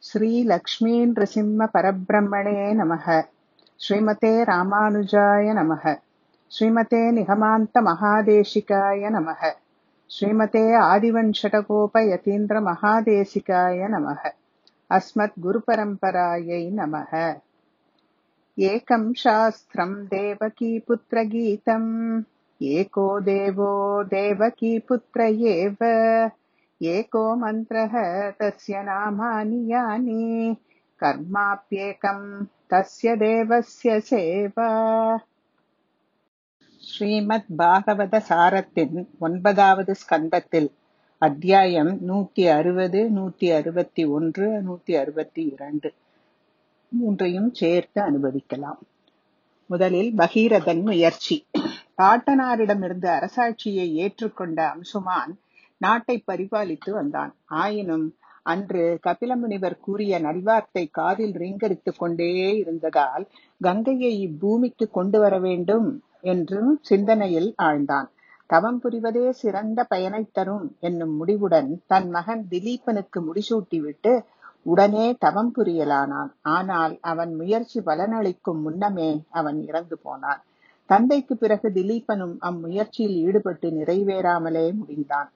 श्रीलक्ष्मीनृसिंहपरब्रह्मणे नमः श्रीमते रामानुजाय नमः श्रीमते निगमान्तमहादेशिकाय नमः श्रीमते आदिवञ्शटकोपयतीन्द्रमहादेशिकाय नमः अस्मद्गुरुपरम्परायै नमः एकं शास्त्रम् देवकीपुत्रगीतम् एको देवो देवकीपुत्र एव एको मन्त्रः तस्य नामानि यानि कर्माप्येकम् तस्य தேவஸ்ய சேவா ஸ்ரீமத் பாகவத சாரத்தின் ஒன்பதாவது ஸ்கந்தத்தில் அத்தியாயம் நூத்தி அறுபது நூத்தி அறுபத்தி ஒன்று நூத்தி அறுபத்தி இரண்டு மூன்றையும் சேர்த்து அனுபவிக்கலாம் முதலில் பகீரதன் முயற்சி பாட்டனாரிடமிருந்து அரசாட்சியை ஏற்றுக்கொண்ட அம்சுமான் நாட்டை பரிபாலித்து வந்தான் ஆயினும் அன்று கபிலமுனிவர் கூறிய நல்வார்த்தை காதில் ரீங்கரித்துக் கொண்டே இருந்ததால் கங்கையை இப்பூமிக்கு கொண்டு வர வேண்டும் என்றும் சிந்தனையில் ஆழ்ந்தான் தவம் புரிவதே சிறந்த பயனைத் தரும் என்னும் முடிவுடன் தன் மகன் திலீபனுக்கு முடிசூட்டிவிட்டு உடனே தவம் புரியலானான் ஆனால் அவன் முயற்சி பலனளிக்கும் முன்னமே அவன் இறந்து போனான் தந்தைக்கு பிறகு திலீபனும் அம்முயற்சியில் ஈடுபட்டு நிறைவேறாமலே முடிந்தான்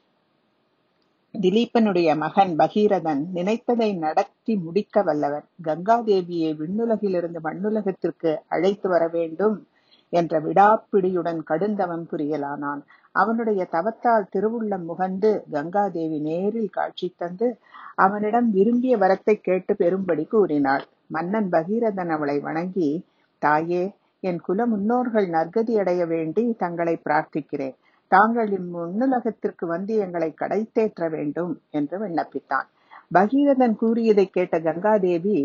திலீபனுடைய மகன் பகீரதன் நினைத்ததை நடத்தி முடிக்க வல்லவன் கங்காதேவியை விண்ணுலகிலிருந்து மண்ணுலகத்திற்கு அழைத்து வர வேண்டும் என்ற விடாப்பிடியுடன் கடுந்தவம் புரியலானான் அவனுடைய தவத்தால் திருவுள்ளம் முகந்து கங்காதேவி நேரில் காட்சி தந்து அவனிடம் விரும்பிய வரத்தை கேட்டு பெறும்படி கூறினாள் மன்னன் பகீரதன் அவளை வணங்கி தாயே என் குல முன்னோர்கள் நற்கதி அடைய வேண்டி தங்களை பிரார்த்திக்கிறேன் தாங்கள் இம்முன்னுலகத்திற்கு வந்து எங்களை கடைத்தேற்ற வேண்டும் என்று விண்ணப்பித்தான் பகீரதன் கூறியதை கேட்ட கங்காதேவி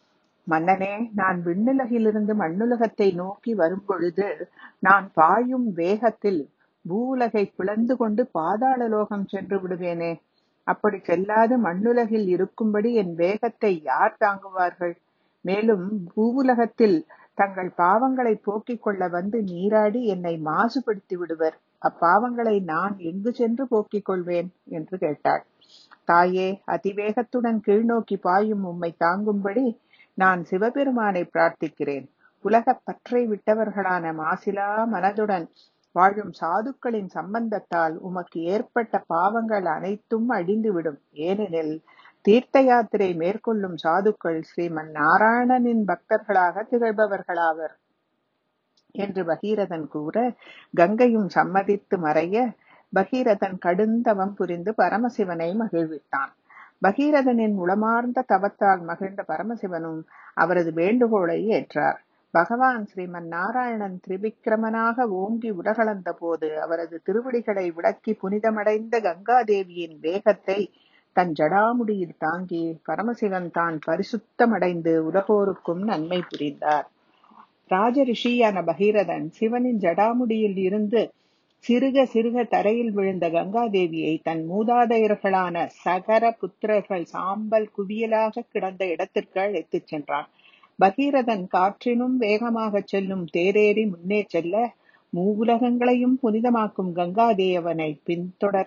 மன்னனே நான் விண்ணுலகிலிருந்து மண்ணுலகத்தை நோக்கி வரும் பொழுது நான் பாயும் வேகத்தில் பூவுலகை பிளந்து கொண்டு பாதாள லோகம் சென்று விடுவேனே அப்படி செல்லாது மண்ணுலகில் இருக்கும்படி என் வேகத்தை யார் தாங்குவார்கள் மேலும் பூவுலகத்தில் தங்கள் பாவங்களை போக்கிக் கொள்ள வந்து நீராடி என்னை மாசுபடுத்தி விடுவர் அப்பாவங்களை நான் எங்கு சென்று போக்கிக் கொள்வேன் என்று கேட்டாள் தாயே அதிவேகத்துடன் கீழ்நோக்கி பாயும் உம்மை தாங்கும்படி நான் சிவபெருமானை பிரார்த்திக்கிறேன் உலகப் பற்றை விட்டவர்களான மாசிலா மனதுடன் வாழும் சாதுக்களின் சம்பந்தத்தால் உமக்கு ஏற்பட்ட பாவங்கள் அனைத்தும் அழிந்துவிடும் ஏனெனில் தீர்த்த யாத்திரை மேற்கொள்ளும் சாதுக்கள் ஸ்ரீமன் நாராயணனின் பக்தர்களாக திகழ்பவர்களாவர் என்று பகீரதன் கூற கங்கையும் சம்மதித்து மறைய பகீரதன் கடுந்தவம் புரிந்து பரமசிவனை மகிழ்வித்தான் பகீரதனின் உளமார்ந்த தவத்தால் மகிழ்ந்த பரமசிவனும் அவரது வேண்டுகோளை ஏற்றார் பகவான் ஸ்ரீமன் நாராயணன் திரிவிக்கிரமனாக ஓங்கி உலகளந்த போது அவரது திருவடிகளை விளக்கி புனிதமடைந்த கங்காதேவியின் வேகத்தை தன் ஜடாமுடியில் தாங்கி பரமசிவன் தான் பரிசுத்தமடைந்து உலகோருக்கும் நன்மை புரிந்தார் ராஜரிஷியான பகீரதன் சிவனின் ஜடாமுடியில் இருந்து சிறுக சிறுக தரையில் விழுந்த கங்காதேவியை தன் மூதாதையர்களான சகர புத்திரர்கள் சாம்பல் குவியலாக கிடந்த இடத்திற்கு அழைத்துச் சென்றான் பகீரதன் காற்றினும் வேகமாக செல்லும் தேரேறி முன்னே செல்ல மூவுலகங்களையும் புனிதமாக்கும் கங்காதேவனை பின்தொடர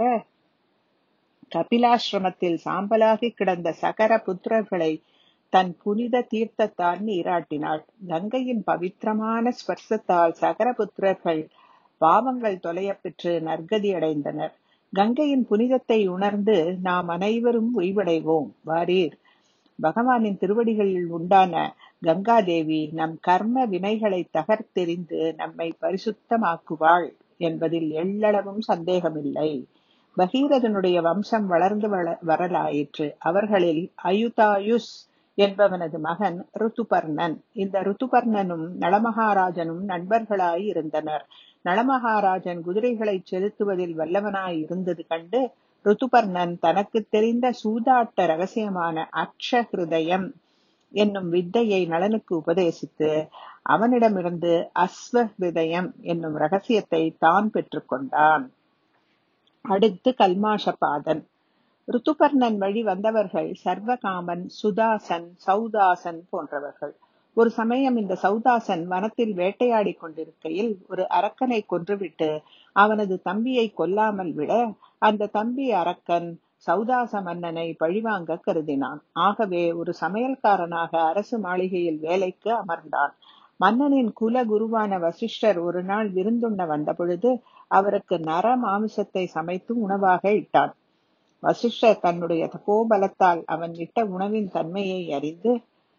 கபிலாசிரமத்தில் சாம்பலாகி கிடந்த சகர புத்திரர்களை தன் புனித தீர்த்தத்தால் நீராட்டினாள் கங்கையின் பவித்திரமான ஸ்பர்சத்தால் சகரபுத்திரர்கள் பாவங்கள் தொலைய பெற்று நற்கதி அடைந்தனர் கங்கையின் புனிதத்தை உணர்ந்து நாம் அனைவரும் உய்வடைவோம் வாரீர் பகவானின் திருவடிகளில் உண்டான கங்காதேவி நம் கர்ம வினைகளை தகர்த்தெறிந்து நம்மை பரிசுத்தமாக்குவாள் என்பதில் எள்ளளவும் சந்தேகமில்லை பகீரதனுடைய வம்சம் வளர்ந்து வரலாயிற்று அவர்களில் அயுதாயுஸ் என்பவனது மகன் ருத்துபர்ணன் இந்த ருத்துபர்ணனும் நளமகாராஜனும் நண்பர்களாய் இருந்தனர் நளமகாராஜன் குதிரைகளை செலுத்துவதில் வல்லவனாய் இருந்தது கண்டு ருத்துபர்ணன் தனக்கு தெரிந்த சூதாட்ட ரகசியமான அக்ஷ ஹிருதயம் என்னும் வித்தையை நளனுக்கு உபதேசித்து அவனிடமிருந்து அஸ்வ ஹிருதயம் என்னும் ரகசியத்தை தான் பெற்றுக்கொண்டான் அடுத்து கல்மாஷபாதன் ருத்துபர்ணன் வழி வந்தவர்கள் சர்வகாமன் சுதாசன் சௌதாசன் போன்றவர்கள் ஒரு சமயம் இந்த சௌதாசன் வனத்தில் வேட்டையாடி கொண்டிருக்கையில் ஒரு அரக்கனை கொன்றுவிட்டு அவனது தம்பியை கொல்லாமல் விட அந்த தம்பி அரக்கன் சௌதாச மன்னனை பழிவாங்க கருதினான் ஆகவே ஒரு சமையல்காரனாக அரசு மாளிகையில் வேலைக்கு அமர்ந்தான் மன்னனின் குல குருவான வசிஷ்டர் ஒரு நாள் விருந்துண்ண வந்த பொழுது அவருக்கு நர மாமிசத்தை சமைத்து உணவாக இட்டான் வசிஷ்டர் தன்னுடைய தபோபலத்தால் அவன் இட்ட உணவின் தன்மையை அறிந்து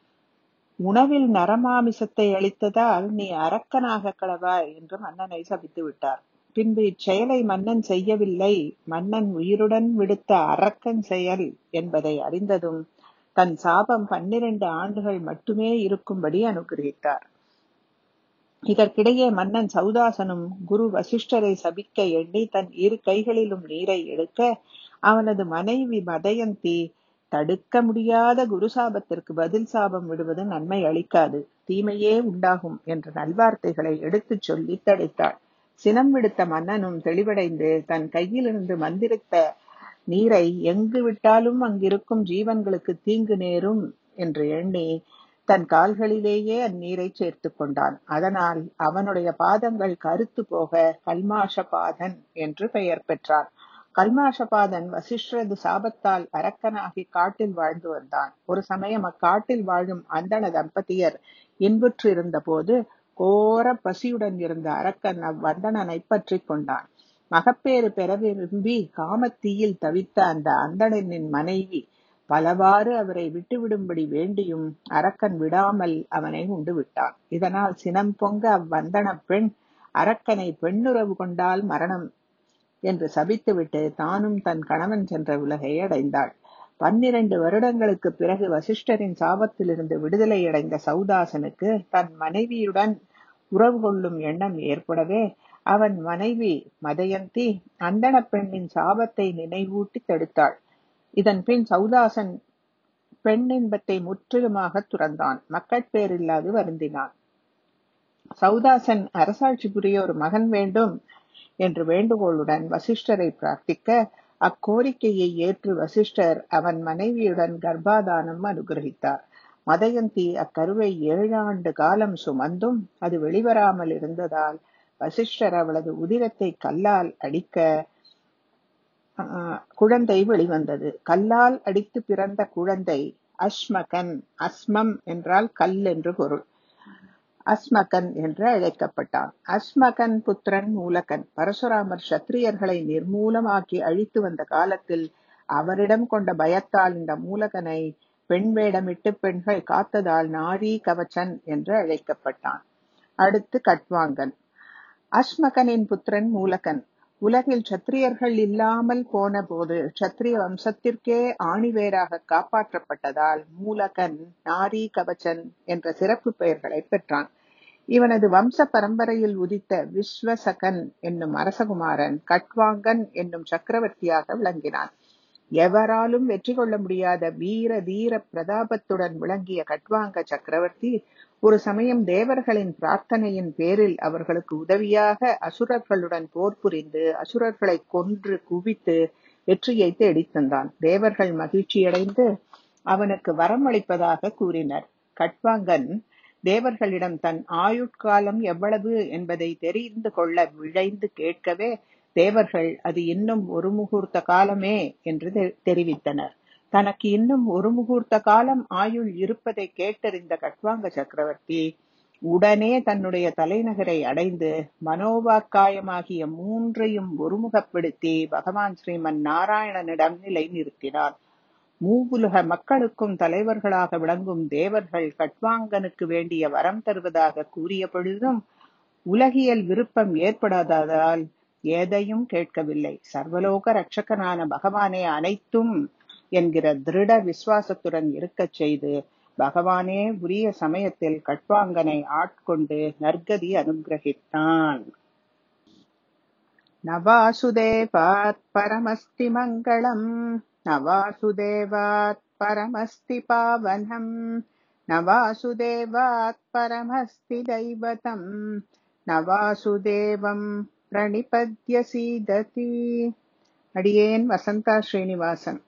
உணவில் நரமாமிசத்தை அளித்ததால் நீ அரக்கனாக கடவாய் என்று மன்னனை சபித்து விட்டார் பின்பு இச்செயலை மன்னன் செய்யவில்லை மன்னன் உயிருடன் விடுத்த அரக்கன் செயல் என்பதை அறிந்ததும் தன் சாபம் பன்னிரண்டு ஆண்டுகள் மட்டுமே இருக்கும்படி அனுகிரகித்தார் இதற்கிடையே மன்னன் சௌதாசனும் குரு வசிஷ்டரை சபிக்க எண்ணி தன் இரு கைகளிலும் நீரை எடுக்க அவனது மனைவி மதயந்தி தடுக்க முடியாத குரு சாபத்திற்கு பதில் சாபம் விடுவது நன்மை அளிக்காது தீமையே உண்டாகும் என்ற நல்வார்த்தைகளை எடுத்துச் சொல்லி தடுத்தாள் சினம் விடுத்த மன்னனும் தெளிவடைந்து தன் கையிலிருந்து மந்திரித்த நீரை எங்கு விட்டாலும் அங்கிருக்கும் ஜீவன்களுக்கு தீங்கு நேரும் என்று எண்ணி தன் கால்களிலேயே அந்நீரை சேர்த்து கொண்டான் அதனால் அவனுடைய பாதங்கள் கருத்து போக கல்மாஷபாதன் என்று பெயர் பெற்றான் கல்மாஷபாதன் வசிஷ்டரது சாபத்தால் அரக்கனாகி காட்டில் வாழ்ந்து வந்தான் ஒரு சமயம் அக்காட்டில் வாழும் அந்தண தம்பதியர் இன்புற்றிருந்த போது கோர பசியுடன் இருந்த அரக்கன் அவ்வந்தணனை பற்றி கொண்டான் மகப்பேறு பெற விரும்பி காமத்தீயில் தவித்த அந்த அந்தணனின் மனைவி பலவாறு அவரை விட்டுவிடும்படி வேண்டியும் அரக்கன் விடாமல் அவனை உண்டு விட்டான் இதனால் சினம் பொங்க அவ்வந்தன பெண் அரக்கனை பெண்ணுறவு கொண்டால் மரணம் என்று சபித்துவிட்டு தானும் தன் கணவன் சென்ற உலகை அடைந்தாள் பன்னிரண்டு வருடங்களுக்கு பிறகு வசிஷ்டரின் சாபத்திலிருந்து விடுதலை அடைந்த சௌதாசனுக்கு தன் மனைவியுடன் உறவு கொள்ளும் எண்ணம் ஏற்படவே அவன் மனைவி மதயந்தி அந்தன பெண்ணின் சாபத்தை நினைவூட்டி தடுத்தாள் இதன் பின் சௌதாசன் பெண் இன்பத்தை முற்றிலுமாக துறந்தான் மக்கட்பேரில்லாது வருந்தினான் சௌதாசன் அரசாட்சி புரிய ஒரு மகன் வேண்டும் என்று வேண்டுகோளுடன் வசிஷ்டரை பிரார்த்திக்க அக்கோரிக்கையை ஏற்று வசிஷ்டர் அவன் மனைவியுடன் கர்ப்பாதானம் அனுகிரகித்தார் மதயந்தி அக்கருவை ஏழாண்டு காலம் சுமந்தும் அது வெளிவராமல் இருந்ததால் வசிஷ்டர் அவளது உதிரத்தை கல்லால் அடிக்க குழந்தை வெளிவந்தது கல்லால் அடித்து பிறந்த குழந்தை அஸ்மகன் அஸ்மம் என்றால் கல் என்று பொருள் அஸ்மகன் என்று அழைக்கப்பட்டான் அஸ்மகன் புத்திரன் மூலகன் பரசுராமர் சத்திரியர்களை நிர்மூலமாக்கி அழித்து வந்த காலத்தில் அவரிடம் கொண்ட பயத்தால் இந்த மூலகனை பெண் வேடமிட்டு பெண்கள் காத்ததால் நாரி கவச்சன் என்று அழைக்கப்பட்டான் அடுத்து கட்வாங்கன் அஸ்மகனின் புத்திரன் மூலகன் உலகில் சத்திரியர்கள் இல்லாமல் போன போது சத்திரிய வம்சத்திற்கே ஆணிவேராக காப்பாற்றப்பட்டதால் மூலகன் நாரி கவச்சன் என்ற சிறப்பு பெயர்களை பெற்றான் இவனது வம்ச பரம்பரையில் உதித்த விஸ்வசகன் என்னும் அரசகுமாரன் கட்வாங்கன் என்னும் சக்கரவர்த்தியாக விளங்கினான் எவராலும் வெற்றி கொள்ள முடியாத வீர தீர பிரதாபத்துடன் விளங்கிய கட்வாங்க சக்கரவர்த்தி ஒரு சமயம் தேவர்களின் பிரார்த்தனையின் பேரில் அவர்களுக்கு உதவியாக அசுரர்களுடன் போர் புரிந்து அசுரர்களை கொன்று குவித்து வெற்றியை தேடித் தந்தான் தேவர்கள் மகிழ்ச்சியடைந்து அவனுக்கு வரம் அளிப்பதாக கூறினர் கட்வாங்கன் தேவர்களிடம் தன் ஆயுட்காலம் எவ்வளவு என்பதை தெரிந்து கொள்ள விழைந்து கேட்கவே தேவர்கள் அது இன்னும் ஒரு முகூர்த்த காலமே என்று தெரிவித்தனர் தனக்கு இன்னும் ஒரு முகூர்த்த காலம் ஆயுள் இருப்பதை கேட்டறிந்த கட்வாங்க சக்கரவர்த்தி உடனே தன்னுடைய தலைநகரை அடைந்து மனோவாக்காயமாகிய மூன்றையும் ஒருமுகப்படுத்தி பகவான் ஸ்ரீமன் நாராயணனிடம் நிலை நிறுத்தினார் மூவுலக மக்களுக்கும் தலைவர்களாக விளங்கும் தேவர்கள் கட்வாங்கனுக்கு வேண்டிய வரம் தருவதாக கூறிய பொழுதும் உலகியல் விருப்பம் ஏற்படாததால் ஏதையும் கேட்கவில்லை சர்வலோக ரட்சகனான பகவானே அனைத்தும் என்கிற திருட விசுவாசத்துடன் இருக்கச் செய்து பகவானே உரிய சமயத்தில் கட்வாங்கனை ஆட்கொண்டு நற்கதி அனுகிரகித்தான் நவாசுதேவாத் பரமஸ்தி மங்களம் நவாசுதேவாத் பரமஸ்தி பாவனம் நவாசுதேவாத் பரமஸ்தி தைவதம் நவாசுதேவம் பிரணிபத்ய சீததி அடியேன் வசந்தா ஸ்ரீனிவாசன்